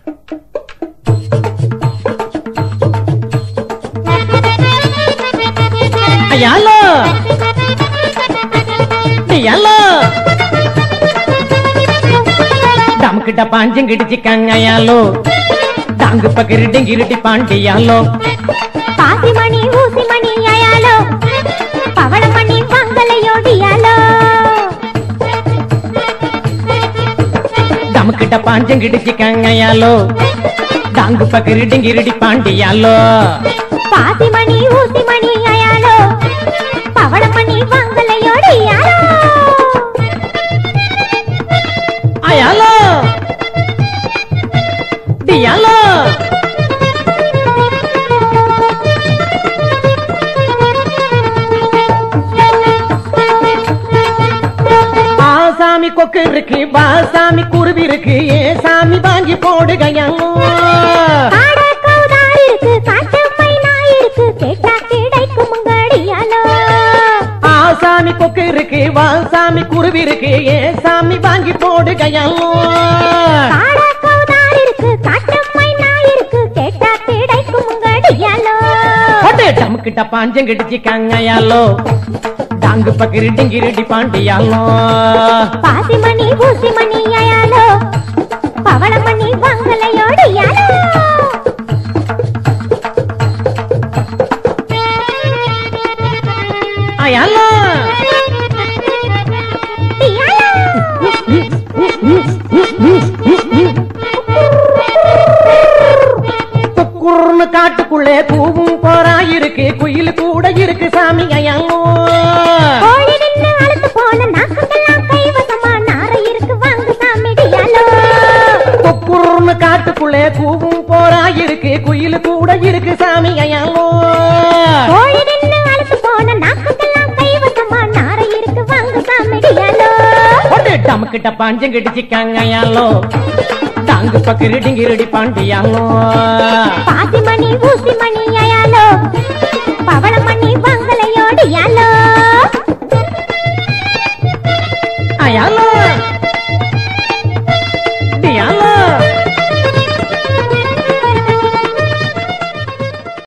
ஐயாலோ ஐயாலோ டமுக்கிட்ட பாஞ்சங்கிடிச்சிக்காங்க ஐயாலோ டாங்கு பக்கிரிட்டி கிரிட்டி பாண்டியாலோ பாசிமணி ஊசிமணி அயாலோ பவளமணி மங்களையோடியாலோ டமுக்கிட்ட பாஞ்சங்கிடிச்சிக்காங்க ஐயாலோ டாங்கு பக்கிரிட்டி கிரிட்டி பாண்டியாலோ பாசிமணி ஊசிமணி அயாலோ பவளமணி மங்களையோடியாலோ ஐயாலோ டியாலோ ஆசாமி கொக்கு இருக்கு பாசாமி குருவி இருக்கு ஏ சாமி வாங்கி போடுகையாலோ காட கௌதாரி இருக்கு காட்டு மைனா இருக்கு கேட்டா கிடைக்கும் உங்கடியாலோ ஆசாமி கொக்கு இருக்கு வாசாமி குருவி இருக்கு ஏ சாமி வாங்கி போடுகையாலோ காட கௌதாரி இருக்கு காட்டு மைனா இருக்கு கேட்டா கிடைக்கும் உங்கடியாலோ போட்டு டமுக்கிட்ட பாஞ்சங்கிடிச்சிக்காங்க ஐயாலோ டாங்கு பக்கிரிட்டி கிரிட்டி பாண்டியாலோ பாசிமணி ஊசிமணி அயாலோ பவளமணி மங்களையோடியாலோ ஐயாலோ குக்குர்னு காட்டுக்குள்ளே கூவும் போரா இருக்கு குயில் கூட இருக்கு சாமி ஐயாலோ கோழி நின்னு அழுத்து போன நாக்கமெல்லாம் கைவசமா நார இருக்கு வாங்கு சாமிடியாலோ குக்குர்னு காட்டுக்குள்ளே கூவும் போரா இருக்கு குயில் கூட இருக்கு சாமி ஐயாலோ கோழி நின்னு அழுத்து போன நாக்கமெல்லாம் கைவசமா நார இருக்கு வாங்கு சாமிடியாலோ போட்டு டமுக்கிட்ட பாஞ்சங்கிடிச்சிக்காங்க ஐயாலோ டாங்கு பக்கிரிட்டி கிரிட்டி பாண்டியாலோ பாசிமணி ஊசிமணி அயாலோ பவளமணி மங்களையோடியாலோ ஐயாலோ